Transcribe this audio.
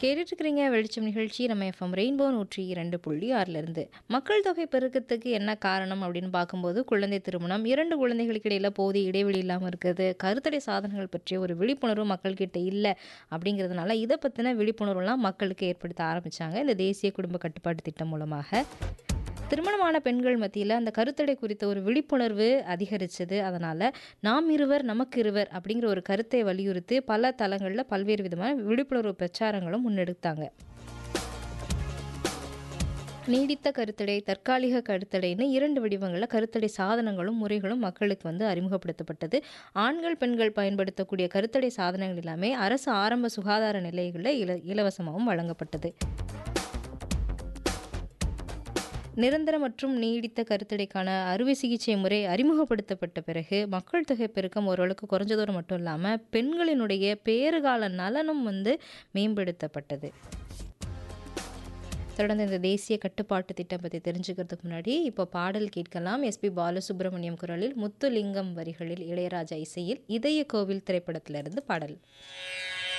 கேட்டுட்டு இருக்கிறீங்க வெளிச்சம் நிகழ்ச்சி நம்ம எஃப்எம் ரெயின்போ நூற்றி இரண்டு புள்ளி ஆறிலிருந்து மக்கள் தொகை பெருக்கத்துக்கு என்ன காரணம் அப்படின்னு பார்க்கும்போது குழந்தை திருமணம் இரண்டு குழந்தைகளுக்கு இடையில போதிய இடைவெளி இல்லாமல் இருக்குது கருத்தடை சாதனங்கள் பற்றிய ஒரு விழிப்புணர்வு மக்கள்கிட்ட இல்லை அப்படிங்கிறதுனால இதை பற்றின விழிப்புணர்வுலாம் மக்களுக்கு ஏற்படுத்த ஆரம்பித்தாங்க இந்த தேசிய குடும்ப கட்டுப்பாட்டு திட்டம் மூலமாக திருமணமான பெண்கள் மத்தியில் அந்த கருத்தடை குறித்த ஒரு விழிப்புணர்வு அதிகரித்தது அதனால் நாம் இருவர் நமக்கு இருவர் அப்படிங்கிற ஒரு கருத்தை வலியுறுத்தி பல தளங்களில் பல்வேறு விதமான விழிப்புணர்வு பிரச்சாரங்களும் முன்னெடுத்தாங்க நீடித்த கருத்தடை தற்காலிக கருத்தடைன்னு இரண்டு வடிவங்களில் கருத்தடை சாதனங்களும் முறைகளும் மக்களுக்கு வந்து அறிமுகப்படுத்தப்பட்டது ஆண்கள் பெண்கள் பயன்படுத்தக்கூடிய கருத்தடை சாதனங்கள் எல்லாமே அரசு ஆரம்ப சுகாதார நிலையங்களில் இல இலவசமாகவும் வழங்கப்பட்டது நிரந்தர மற்றும் நீடித்த கருத்தடைக்கான அறுவை சிகிச்சை முறை அறிமுகப்படுத்தப்பட்ட பிறகு மக்கள் தொகை பெருக்கம் ஓரளவுக்கு குறைஞ்சதோடு மட்டும் இல்லாமல் பெண்களினுடைய பேறுகால நலனும் வந்து மேம்படுத்தப்பட்டது தொடர்ந்து இந்த தேசிய கட்டுப்பாட்டு திட்டம் பற்றி தெரிஞ்சுக்கிறதுக்கு முன்னாடி இப்போ பாடல் கேட்கலாம் எஸ்பி பாலசுப்ரமணியம் குரலில் முத்துலிங்கம் வரிகளில் இளையராஜா இசையில் இதய கோவில் திரைப்படத்திலிருந்து பாடல்